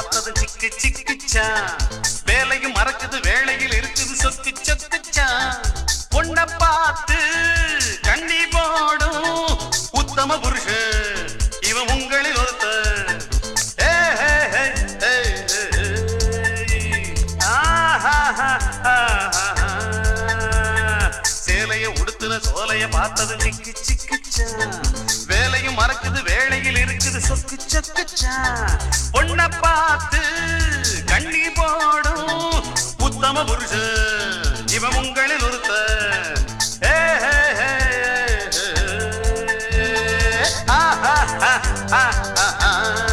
பார்த்தது சிக்கு சிக்குச்சா வேலையும் மறக்குது வேலையில் இருக்குது சொக்கு சொக்குச்சா பொண்ண பார்த்து கண்ணி போடும் உத்தம புருஷன் இவன் உங்களில் ஒருத்த சேலைய உடுத்துன சோலைய பார்த்தது சிக்கு சிக்குச்சா வேலையும் மறக்குது வேலையில் இருக்குது சொக்கு சொக்குச்சா பொண்ண பார்த்து கண்ணி போடும் உத்தம புருஷன் இவன் உங்களில் ஒருத்த ஏ, ஹே, ஹே, ஹே, ஆஹா, ஆஹா, ஆஹா, ஆஹா.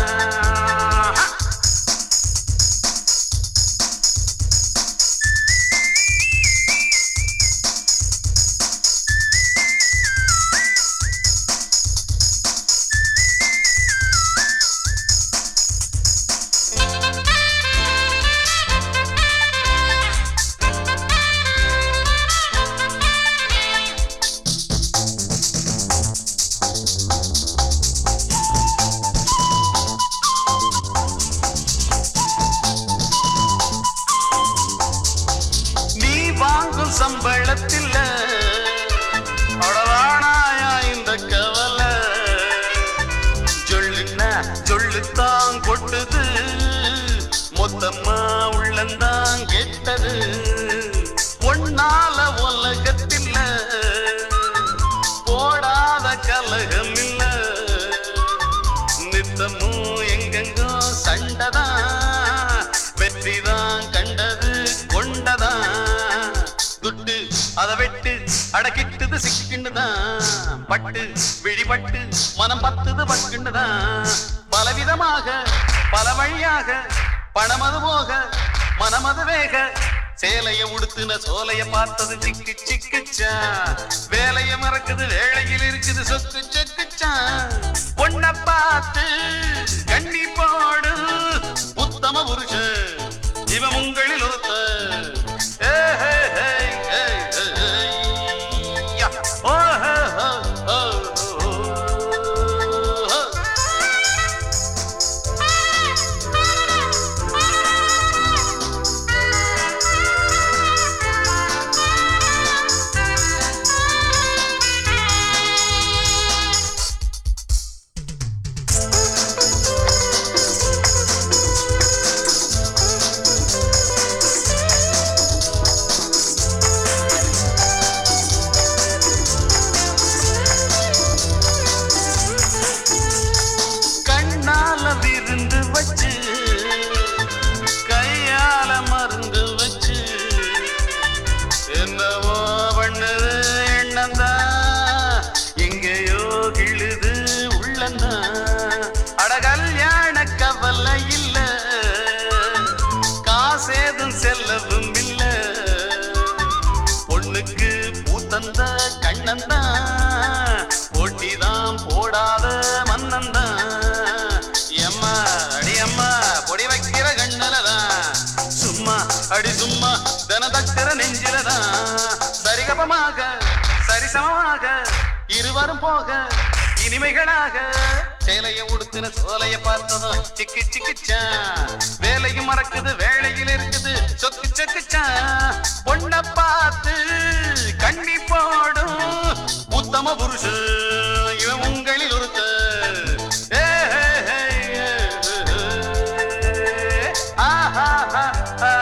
நீ வாங்கும் சம்பளத்தில் அடவானாயா இந்த கவலை சொல்லுன்னா சொல்லுத்தான் கொட்டுது மொத்தமா உள்ளந்தான் கெட்டது ஒன்னால உலகத்தில் போடாத கலகம் இல்ல நித்தமும் எங்கெங்கோ சண்டதான் வெற்றிதான் கண்டது கொண்டதான் துட்டு அதை வெட்டு அடக்கிட்டது சிக்கிண்டுதான் பட்டு விழிபட்டு மனம் பத்துது பட்டுண்டுதான் பலவிதமாக பல வழியாக பணமது போக மனமது வேக சேலைய உடுத்துன சோலைய பார்த்தது சிக்கு சிக்குச்சா வேலைய மறக்குது வேலையில் இருக்குது சொக்கு சொக்குச்சா பொண்ண பார்த்து கண்ணி போடு உத்தம புருஷன் இவன் உங்களில் ஒருத்த ஏ, ஹே, ஹே, ஹே, ஹே, ஹே. யா. ஓ, ஹோ, ஹோ, ஹோ, ஹோ, ஹோ. கண்ணால விருந்து வச்சு கையால மருந்து வச்சு என்னவோ பண்ணுது எண்ணந்தா எங்கேயோ கிழுது உள்ளந்தா அட கல்யாண கவலை இல்ல காசேதும் செல்லவும் இல்ல பொண்ணுக்கு பூத்தந்த கண்ணந்தான் போட்டிதான் போடாத மன்னந்தான் எம்மா அடி அம்மா பொடி வைக்கிற கண்ணலதான் சும்மா அடி சும்மா தன தக்கிற நெஞ்சிலதான் சரிகபமாக சரிசமமாக இருவரும் போக இனிமைகளாக சேலைய உடுத்தின சோலைய பார்த்ததும் சிக்கு சிக்குச்சா வேலையும் மறக்குது வேலையில் இருக்குது சொக்கு சொக்குச்சா பொண்ண பார்த்து கண்ணி போடும் உத்தம புருஷன் இவன் உங்களில் ஒருத்த ஏ, ஹே, ஹே, ஹே, ஹே. ஆஹா, ஆஹா, ஆஹா.